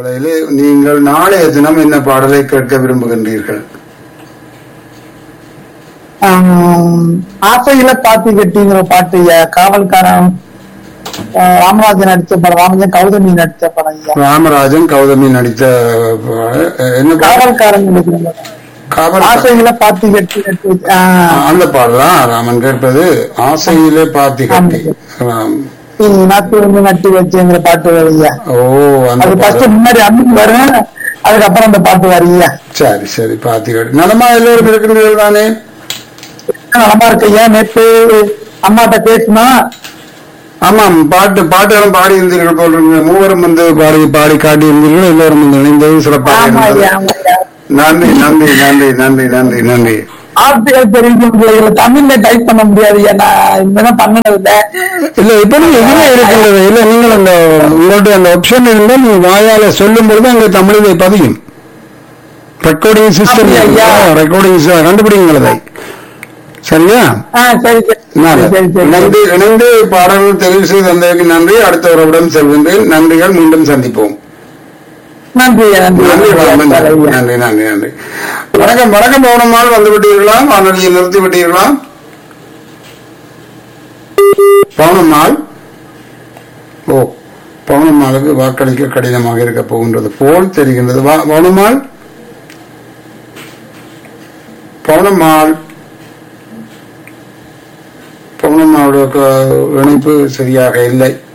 வேளையிலே நீங்கள் நாளைய தினம் என்ன பாடலை கேட்க விரும்புகின்றீர்கள் ஆம், ஆசையில பாத்தி கட்டிங்கிற பாட்டு ஐயா காவல்காரன் ஆஹ், ராமராஜன் நடிச்ச படம் ராமராஜன் கௌதமி நடிச்ச படம் ஐயா ராமராஜன் கௌதமி நடித்த அஹ், என்ன பாடல்? காவல்காரன் நடிக்கிற படம். காவல் ஆசையில பாத்தி கட்டி கட்டி ஆஹ், அந்த பாடலா ராமன் கேட்பது ஆசையிலே பாத்தி கட்டி ஆம். நீ நாட்டு வந்து நட்டி வச்சுங்கிற பாட்டு வரும் ஐயா ஓ அந்த அது ஃபர்ஸ்ட் பாடல் முன்னாடி அம்மன் வரும் அதுக்கப்புறம் அந்த பாட்டு வரும் ஐயா சரி சரி பாத்தி கட்டி நலமா எல்லோரும் இருக்கிறீர்கள் தானே நலமா இருக்கு ஐயா நேற்று அம்மாட்ட பேசினா ஆமாம் பாட்டு பாட்டெல்லாம் பாடி இருந்தீர்கள் போல் இருக்கு. மூவரும் வந்து பாடி பாடி காட்டி இருந்தீர்கள் எல்லோரும் வந்து இணைந்தது சிறப்பாக ஆமா இருந்தது ஐயா ஆமா ஐயா நன்றி நன்றி நன்றி நன்றி நன்றி நன்றி ஆர்டிகல் தெரிஞ்ச பிள்ளைகளை தமிழ்ல டைப் பண்ண முடியாது ஐயா நான் இனிமேதான் பண்ணது இல்ல இல்ல இப்ப நீங்க இதுல இருக்கின்றது இல்ல நீங்கள் அந்த உங்களுடைய அந்த ஆப்ஷன் இருந்தால் நீங்க வாயால சொல்லும் பொழுது அங்க தமிழிலே பதியும் ரெக்கார்டிங் சிஸ்டம் அப்படியா ஐயா? ரெக்கார்டிங் கண்டுபிடிங்கள் அதை சரியா ஆ சரி சரி நல்லது. சரி சரி நன்றி இணைந்து பாடல்கள் தெரிவு செய்து தந்ததற்கு நன்றி அடுத்த உறவுடன் செல்கின்றேன் நன்றிகள் மீண்டும் சந்திப்போம் நன்றி ஐயா, நன்றி நன்றி ராமன். ஐயா. நன்றி நன்றி நன்றி வணக்கம் வணக்கம் பவனம்மாள் வந்து விட்டீர்களா வானொலியை நிறுத்தி விட்டீர்களா பவனம்மாள் ஓ பவனம்மாளுக்கு வாக்களிக்க கடினமாக இருக்க போகின்றது போல் தெரிகின்றது வா- பவனம்மாள் பவனம்மாள் பவனம்மாளுக்கு இணைப்பு சரியாக இல்லை